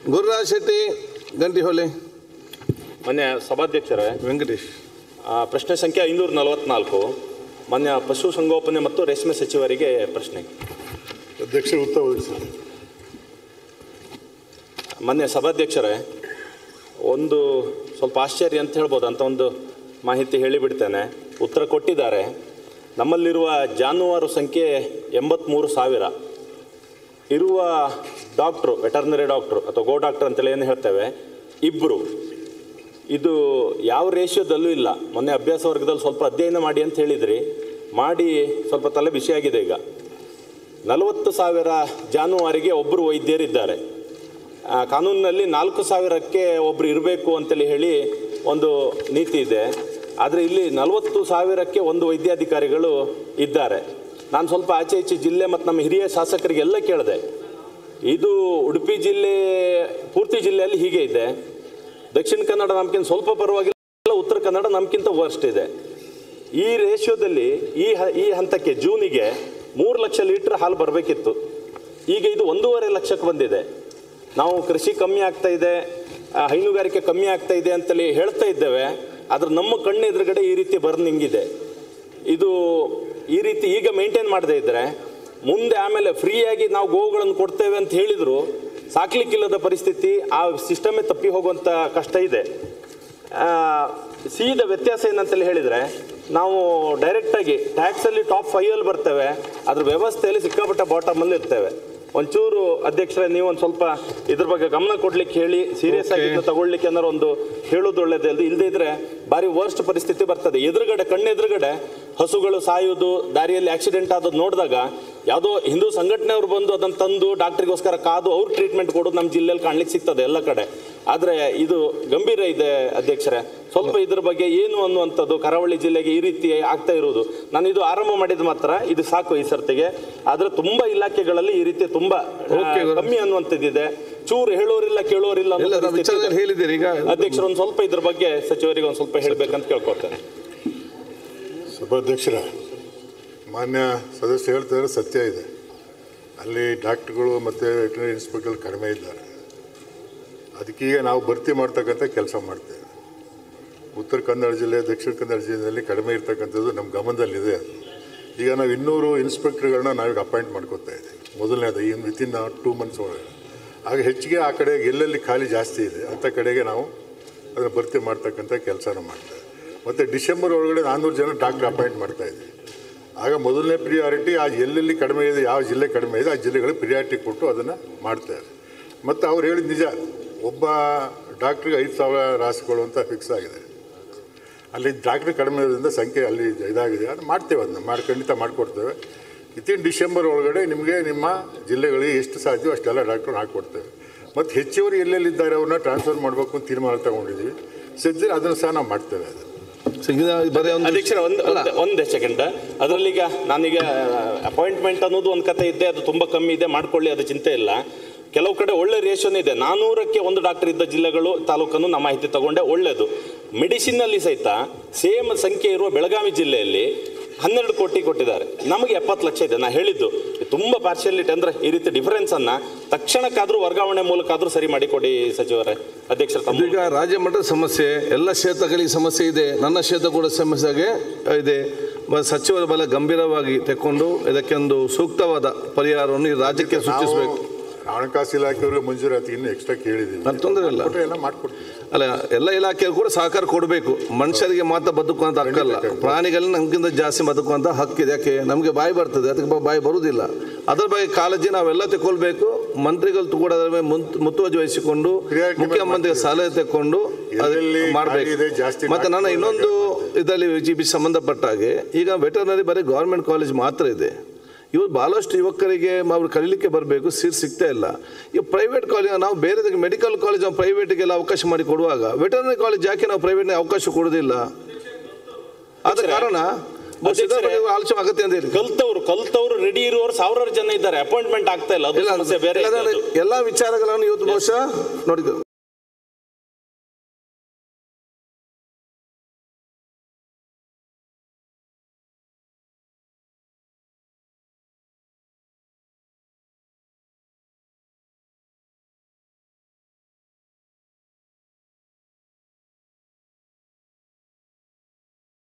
ಗುರುರಾಜ್ ಶೆಟ್ಟಿ ಗಂಟಿಹೊಳೆ ಮಾನ್ಯ ಸಭಾಧ್ಯಕ್ಷರೇ ವೆಂಕಟೇಶ್ ಆ, ಪ್ರಶ್ನೆ ಸಂಖ್ಯೆ ಐನೂರ ನಲವತ್ನಾಲ್ಕು ಮಾನ್ಯ ಪಶುಸಂಗೋಪನೆ ಮತ್ತು ರೇಷ್ಮೆ ಸಚಿವರಿಗೆ ಪ್ರಶ್ನೆ ಅಧ್ಯಕ್ಷರು ಉತ್ತರ ಒದಗಿಸಿ ಮಾನ್ಯ ಸಭಾಧ್ಯಕ್ಷರೇ ಒಂದು ಸ್ವಲ್ಪ ಆಶ್ಚರ್ಯ ಅಂತ ಹೇಳ್ಬೋದು ಅಂತ ಒಂದು ಮಾಹಿತಿ ಹೇಳಿಬಿಡ್ತೇನೆ ಉತ್ತರ ಕೊಟ್ಟಿದ್ದಾರೆ ನಮ್ಮಲ್ಲಿರುವ ಜಾನುವಾರು ಸಂಖ್ಯೆ ಎಂಬತ್ತ್ಮೂರು ಸಾವಿರ ಇರುವ ಡಾಕ್ಟ್ರು ವೆಟರ್ನರಿ ಡಾಕ್ಟ್ರು ಅಥವಾ ಗೋ ಡಾಕ್ಟರ್ ಅಂತೇಳಿ ಏನು ಹೇಳ್ತೇವೆ ಇಬ್ಬರು ಇದು ಯಾವ ರೇಷಿಯೋದಲ್ಲೂ ಇಲ್ಲ ಮೊನ್ನೆ ಅಭ್ಯಾಸ ವರ್ಗದಲ್ಲಿ ಸ್ವಲ್ಪ ಅಧ್ಯಯನ ಮಾಡಿ ಅಂತ ಹೇಳಿದ್ರಿ ಮಾಡಿ ಸ್ವಲ್ಪ ತಲೆ ಬಿಸಿಯಾಗಿದೆ ಈಗ ನಲವತ್ತು ಸಾವಿರ ಜಾನುವಾರಿಗೆ ಒಬ್ಬರು ವೈದ್ಯರಿದ್ದಾರೆ ಆ, ಕಾನೂನಿನಲ್ಲಿ ನಾಲ್ಕು ಸಾವಿರಕ್ಕೆ ಒಬ್ಬರು ಇರಬೇಕು ಅಂತೇಳಿ ಹೇಳಿ ಒಂದು ನೀತಿ ಇದೆ ಆದರೆ ಇಲ್ಲಿ ನಲವತ್ತು ಸಾವಿರಕ್ಕೆ ಒಂದು ವೈದ್ಯಾಧಿಕಾರಿಗಳು ಇದ್ದಾರೆ ನಾನು ಸ್ವಲ್ಪ ಆಚೆ ಈಚೆ ಜಿಲ್ಲೆ ಮತ್ತು ನಮ್ಮ ಹಿರಿಯ ಶಾಸಕರಿಗೆಲ್ಲ ಕೇಳಿದೆ ಇದು ಉಡುಪಿ ಜಿಲ್ಲೆ ಪೂರ್ತಿ ಜಿಲ್ಲೆಯಲ್ಲಿ ಹೀಗೆ ಇದೆ ದಕ್ಷಿಣ ಕನ್ನಡ ನಮ್ಗಿಂತ ಸ್ವಲ್ಪ ಪರವಾಗಿಲ್ಲ ಉತ್ತರ ಕನ್ನಡ ನಮ್ಗಿಂತ ವರ್ಸ್ಟ್ ಇದೆ ಈ ರೇಷಿಯೋದಲ್ಲಿ ಈ ಹ ಈ ಹಂತಕ್ಕೆ ಜೂನಿಗೆ ಮೂರು ಲಕ್ಷ ಲೀಟ್ರ್ ಹಾಲು ಬರಬೇಕಿತ್ತು ಈಗ ಇದು ಒಂದೂವರೆ ಲಕ್ಷಕ್ಕೆ ಬಂದಿದೆ ನಾವು ಕೃಷಿ ಕಮ್ಮಿ ಆಗ್ತಾ ಇದೆ ಆ, ಹೈನುಗಾರಿಕೆ ಕಮ್ಮಿ ಆಗ್ತಾ ಇದೆ ಅಂತೇಳಿ ಹೇಳ್ತಾ ಇದ್ದೇವೆ ಆದ್ರೆ ನಮ್ಮ ಕಣ್ಣು ಎದುರುಗಡೆ ಈ ರೀತಿ ಬರ್ನಿಂಗಿದೆ ಇದು ಈ ರೀತಿ ಈಗ ಮೇಂಟೈನ್ ಮಾಡದೇ ಇದ್ದರೆ ಮುಂದೆ ಆಮೇಲೆ ಫ್ರೀಯಾಗಿ ನಾವು ಗೋವುಗಳನ್ನು ಕೊಡ್ತೇವೆ ಅಂತ ಹೇಳಿದ್ರು ಸಾಕ್ಲಿಕ್ಕಿಲ್ಲದ ಪರಿಸ್ಥಿತಿ ಆ ಸಿಸ್ಟಮೇ ತಪ್ಪಿ ಹೋಗುವಂಥ ಕಷ್ಟ ಇದೆ ಆ, ಸೀದ ವ್ಯತ್ಯಾಸ ಏನಂತೇಳಿ ಹೇಳಿದರೆ ನಾವು ಡೈರೆಕ್ಟಾಗಿ ಟ್ಯಾಕ್ಸಲ್ಲಿ ಟಾಪ್ ಫೈವಲ್ಲಿ ಬರ್ತೇವೆ ಅದ್ರ ವ್ಯವಸ್ಥೆಯಲ್ಲಿ ಸಿಕ್ಕಾಪಟ್ಟೆ ಬಾಟಮಲ್ಲಿ ಇರ್ತೇವೆ ಒಂಚೂರು ಅಧ್ಯಕ್ಷರೇ ನೀವು ಒಂದು ಸ್ವಲ್ಪ ಇದ್ರ ಬಗ್ಗೆ ಗಮನ ಕೊಡ್ಲಿಕ್ಕೆ ಹೇಳಿ ಸೀರಿಯಸ್ ಆಗಿ ಇದನ್ನ ತಗೊಳ್ಲಿಕ್ಕೆ ಏನಾರು ಒಂದು ಹೇಳೋದು ಒಳ್ಳೇದೇ ಅಲ್ದು ಇಲ್ಲದೇ ಇದ್ರೆ ಭಾರಿ ವರ್ಸ್ಟ್ ಪರಿಸ್ಥಿತಿ ಬರ್ತದೆ ಎದುರುಗಡೆ ಕಣ್ಣೆದುರುಗಡೆ ಹಸುಗಳು ಸಾಯೋದು ದಾರಿಯಲ್ಲಿ ಆಕ್ಸಿಡೆಂಟ್ ಆದದ್ದು ನೋಡಿದಾಗ ಯಾವುದೋ ಹಿಂದೂ ಸಂಘಟನೆಯವರು ಬಂದು ಅದನ್ನು ತಂದು ಡಾಕ್ಟ್ರಿಗೋಸ್ಕರ ಕಾದು ಅವ್ರು ಟ್ರೀಟ್ಮೆಂಟ್ ಕೊಡೋದು ನಮ್ಮ ಜಿಲ್ಲೆಯಲ್ಲಿ ಕಾಣ್ಲಿಕ್ಕೆ ಸಿಗ್ತದೆ ಎಲ್ಲ ಕಡೆ ಆದರೆ ಇದು ಗಂಭೀರ ಇದೆ ಅಧ್ಯಕ್ಷರೇ ಸ್ವಲ್ಪ ಇದ್ರ ಬಗ್ಗೆ ಏನು ಅನ್ನುವಂಥದ್ದು ಕರಾವಳಿ ಜಿಲ್ಲೆಗೆ ಈ ರೀತಿ ಆಗ್ತಾ ಇರುವುದು ನಾನು ಇದು ಆರಂಭ ಮಾಡಿದ ಮಾತ್ರ ಇದು ಸಾಕು ಈ ಸರ್ತಿಗೆ ಆದರೆ ತುಂಬಾ ಇಲಾಖೆಗಳಲ್ಲಿ ಈ ರೀತಿ ತುಂಬಾ ಆ, Okay, ಗುರು. ಕಮ್ಮಿ ಅನ್ನುವಂಥದ್ದಿದೆ ಚೂರು ಹೇಳೋರಿಲ್ಲ ಕೇಳೋರಿಲ್ಲ ಅನ್ನೋ ಎಲ್ಲ ನಾವು ಪರಿಸ್ಥಿತಿ ಇದೆ. ವಿಚಾರದಲ್ಲಿ ಹೇಳಿದ್ದೀರಿ ಈಗ ಅಧ್ಯಕ್ಷರು ಒಂದು ಸ್ವಲ್ಪ ಇದ್ರ ಬಗ್ಗೆ ಸಚಿವರಿಗೆ ಒಂದು ಸ್ವಲ್ಪ ಹೇಳ್ಬೇಕಂತ ಕೇಳ್ಕೊಳ್ತೇನೆ ಸಭಾಧ್ಯಕ್ಷರ ಮಾನ್ಯ ಸದಸ್ಯ ಹೇಳ್ತಾರೆ ಸತ್ಯ ಇದೆ ಅಲ್ಲಿ ಡಾಕ್ಟ್ರುಗಳು ಮತ್ತು ವೆಟನರಿ ಇನ್ಸ್ಪೆಕ್ಟರ್ ಕಡಿಮೆ ಇದ್ದಾರೆ ಅದಕ್ಕೀಗ ನಾವು ಭರ್ತಿ ಮಾಡ್ತಕ್ಕಂಥ ಕೆಲಸ ಮಾಡ್ತೇವೆ ಉತ್ತರ ಕನ್ನಡ ಜಿಲ್ಲೆ ದಕ್ಷಿಣ ಕನ್ನಡ ಜಿಲ್ಲೆಯಲ್ಲಿ ಕಡಿಮೆ ಇರ್ತಕ್ಕಂಥದ್ದು ನಮ್ಮ ಗಮನದಲ್ಲಿದೆ ಅದು ಈಗ ನಾವು ಇನ್ನೂರು ಇನ್ಸ್ಪೆಕ್ಟರ್ಗಳನ್ನ ನಾವೀಗ ಅಪಾಯಿಂಟ್ ಮಾಡ್ಕೊತಾ ಇದ್ದೀವಿ ಮೊದಲನೇದು ಈ ವಿತಿನ್ ಟೂ ಮಂತ್ಸ್ ಒಳಗೆ ಆಗ ಹೆಚ್ಚಿಗೆ ಆ ಕಡೆ ಎಲ್ಲೆಲ್ಲಿ ಖಾಲಿ ಜಾಸ್ತಿ ಇದೆ ಅಂಥ ಕಡೆಗೆ ನಾವು ಅದನ್ನು ಭರ್ತಿ ಮಾಡ್ತಕ್ಕಂಥ ಕೆಲಸನ ಮಾಡ್ತೇವೆ ಮತ್ತು ಡಿಸೆಂಬರ್ ಒಳಗಡೆ ನಾನ್ನೂರು ಜನ ಡಾಕ್ಟ್ರ್ ಅಪಾಯಿಂಟ್ ಮಾಡ್ತಾ ಇದ್ದೀವಿ ಆಗ ಮೊದಲನೇ ಪ್ರಿಯಾರಿಟಿ ಆ ಎಲ್ಲೆಲ್ಲಿ ಕಡಿಮೆ ಇದೆ ಯಾವ ಜಿಲ್ಲೆ ಕಡಿಮೆ ಇದೆ ಆ ಜಿಲ್ಲೆಗಳಿಗೆ ಪ್ರಿಯಾರಿಟಿ ಕೊಟ್ಟು ಅದನ್ನು ಮಾಡ್ತೇವೆ ಮತ್ತು ಅವ್ರು ಹೇಳಿದ ನಿಜ ಒಬ್ಬ ಡಾಕ್ಟ್ರಿಗೆ ಐದು ಸಾವಿರ ರಾಸುಗಳು ಅಂತ ಫಿಕ್ಸ್ ಆಗಿದೆ ಅಲ್ಲಿ ಡಾಕ್ಟ್ರ್ ಕಡಿಮೆ ಇರೋದ್ರಿಂದ ಸಂಖ್ಯೆ ಅಲ್ಲಿ ಇದಾಗಿದೆ ಅದು ಮಾಡ್ತೇವೆ ಅದನ್ನ ಮಾಡಿ ಖಂಡಿತ ಮಾಡಿಕೊಡ್ತೇವೆ ಇತ್ತಿನ ಡಿಸೆಂಬರ್ ಒಳಗಡೆ ನಿಮಗೆ ನಿಮ್ಮ ಜಿಲ್ಲೆಗಳಿಗೆ ಎಷ್ಟು ಸಾಧ್ಯವೋ ಅಷ್ಟೆಲ್ಲ ಡಾಕ್ಟ್ರನ್ನ ಹಾಕ್ಕೊಡ್ತೇವೆ ಮತ್ತು ಹೆಚ್ಚುವರಿ ಎಲ್ಲೆಲ್ಲಿದ್ದಾರೆ ಅವ್ರನ್ನ ಟ್ರಾನ್ಸ್ಫರ್ ಮಾಡಬೇಕು ಅಂತ ತೀರ್ಮಾನ ತಗೊಂಡಿದ್ದೀವಿ ಸದ್ಯ ಅದನ್ನು ಸಹ ನಾವು ಮಾಡ್ತೇವೆ ಅದು ಸಿಗಿದ ಬರೀ ಒಂದು ಅಧ್ಯಕ್ಷರ ಒಂದು ಅಲ್ಲ. ಒಂದು- ಒಂದೇ ಸೆಕೆಂಡ್ ಅದರಲ್ಲೀಗ ನಾನೀಗ ಅಪಾಯಿಂಟ್ಮೆಂಟ್ ಅನ್ನೋದು ಒಂದು ಕತೆ ಇದೆ ಅದು ತುಂಬ ಕಮ್ಮಿ ಇದೆ ಮಾಡ್ಕೊಳ್ಳಿ ಅದು ಚಿಂತೆ ಇಲ್ಲ ಕೆಲವು ಕಡೆ ಒಳ್ಳೆ ರೇಷನ್ ಇದೆ ನಾನೂರಕ್ಕೆ ಒಂದು ಡಾಕ್ಟರ್ ಇದ್ದ ಜಿಲ್ಲೆಗಳು ತಾಲೂಕನ್ನು ನಮ್ಮ ಮಾಹಿತಿ ತಗೊಂಡೆ ಒಳ್ಳೆಯದು ಮೆಡಿಸಿನ್ನಲ್ಲಿ ಸಹಿತ ಸೇಮ್ ಸಂಖ್ಯೆ ಇರುವ ಬೆಳಗಾವಿ ಜಿಲ್ಲೆಯಲ್ಲಿ ಹನ್ನೆರಡು ಕೋಟಿ ಕೊಟ್ಟಿದ್ದಾರೆ ನಮಗೆ ಎಪ್ಪತ್ತು ಲಕ್ಷ ಇದೆ ನಾ ಹೇಳಿದ್ದು ತುಂಬ ಪಾರ್ಶಿಯಾಲಿಟಿ ಅಂದರೆ ಈ ರೀತಿ ಡಿಫರೆನ್ಸನ್ನು ತಕ್ಷಣಕ್ಕಾದರೂ ವರ್ಗಾವಣೆ ಮೂಲಕ ಆದರೂ ಸರಿ ಮಾಡಿಕೊಡಿ ಸಚಿವರೇ ಅಧ್ಯಕ್ಷರ ತಮ್ಮ ಈಗ ರಾಜ್ಯ ಮಟ್ಟದ ಸಮಸ್ಯೆ ಎಲ್ಲ ಕ್ಷೇತ್ರಗಳಿಗೆ ಸಮಸ್ಯೆ ಇದೆ ನನ್ನ ಕ್ಷೇತ್ರ ಕೂಡ ಸಮಸ್ಯೆಗೆ ಇದೆ ಮ- ಸಚಿವರ ಬಲ ಗಂಭೀರವಾಗಿ ತೆಕ್ಕೊಂಡು ಇದಕ್ಕೆ ಒಂದು ಸೂಕ್ತವಾದ ಪರಿಹಾರವನ್ನು ಈ ರಾಜ್ಯಕ್ಕೆ ಸೂಚಿಸಬೇಕು ನಾವು ಹಣಕಾಸು ಇಲಾಖೆಯವ್ರಿಗೆ ಮಂಜೂರಾತಿ ಇನ್ನು ಎಕ್ಸ್ಟ್ರಾ ಕೇಳಿದ್ದೀವಿ ಅದು ತೊಂದರೆ ಇಲ್ಲ. ಕೊಟ್ರೆ ಎಲ್ಲ ಮಾಡ್ಕೊಡ್ತೀವಿ ಅಲ್ಲ ಎಲ್ಲ ಇಲಾಖೆಗೂ ಕೂಡ ಸಹಕಾರ ಕೊಡಬೇಕು ಮನುಷ್ಯರಿಗೆ ಮಾತ್ರ ಬದುಕುವಂತ ಹಕ್ಕಲ್ಲ ಪ್ರಾಣಿಗಳನ್ನ ನಮ್ಗಿಂತ ಜಾಸ್ತಿ ಬದುಕುವಂತ ಹಕ್ಕಿದೆ ಯಾಕೆ ನಮಗೆ ಬಾಯಿ ಬರ್ತದೆ ಅದಕ್ಕೆ ಬ- ಬಾಯಿ ಬರುವುದಿಲ್ಲ ಅದ್ರ ಬಗ್ಗೆ ಕಾಳಜಿ ನಾವೆಲ್ಲ ತಗೊಳ್ಬೇಕು ಮಂತ್ರಿಗಳು ಕೂಡ ಅದರ ಮೇಲೆ ಮುನ್- ಮುತುವರ್ಜಿ ವಹಿಸಿಕೊಂಡು ಕ್ರಿಯಾತ್ಮಕ ಮುಖ್ಯಮಂತ್ರಿಗಳ ಸಲಹೆ ತೆಕ್ಕೊಂಡು ಎಲ್ಲೆಲ್ಲಿ ಅದು ಮಾಡಬೇಕು ಖಾಲಿ ಇದೆ, ಜಾಸ್ತಿ ಮತ್ತೆ ನನ್ನ ಡಾಕ್ಟರ್ ಇನ್ನೊಂದು ಇದರಲ್ಲಿ ಜಿ ಬಿ ಸಂಬಂಧಪಟ್ಟ ಹಾಗೆ ಈಗ ವೆಟರ್ನರಿ ಬರೀ ಗೌರ್ಮೆಂಟ್ ಕಾಲೇಜ್ ಮಾತ್ರ ಇದೆ ಇವರು ಭಾಳಷ್ಟು ಯುವಕರಿಗೆ ಅವ್ರು ಕಲೀಲಿಕ್ಕೆ ಬರಬೇಕು ಸೀಟ್ ಸಿಗ್ತಾ ಇಲ್ಲ ಈ ಪ್ರೈವೇಟ್ ಕಾಲೇಜ್ ನಾವು ಬೇರೆ ಮೆಡಿಕಲ್ ಕಾಲೇಜ್ ನಾವು ಪ್ರೈವೇಟಿಗೆಲ್ಲ ಅವಕಾಶ ಮಾಡಿ ಕೊಡುವಾಗ ವೆಟರ್ನರಿ ಕಾಲೇಜ್ ಯಾಕೆ ನಾವು ಪ್ರೈವೇಟ್ನ ಅವಕಾಶ ಕೊಡೋದಿಲ್ಲ ಆದ ಕಾರಣ ಬಹುಶಃ ಇದರ ಬಗ್ಗೆ ಆಲೋಚನೆ ಅಗತ್ಯ ಅಂತ ಹೇಳಿ ಕಲ್ತವ್ರು ಕಲ್ತವ್ರು ರೆಡಿ ಇರುವವರು ಸಾವಿರಾರು ಜನ ಇದ್ದಾರೆ ಅಪಾಯಿಂಟ್ಮೆಂಟ್ ಆಗ್ತಾ ಇಲ್ಲ ಅದು ಇಲ್ಲ ಸಮಸ್ಯೆ ಬೇರೆ ಇಲ್ಲ, ಇದೆ ನಾನು ಅದು. ಎಲ್ಲ ವಿಚಾರಗಳನ್ನು ಇವತ್ತು ಬಹುಶಃ ನೋಡಿ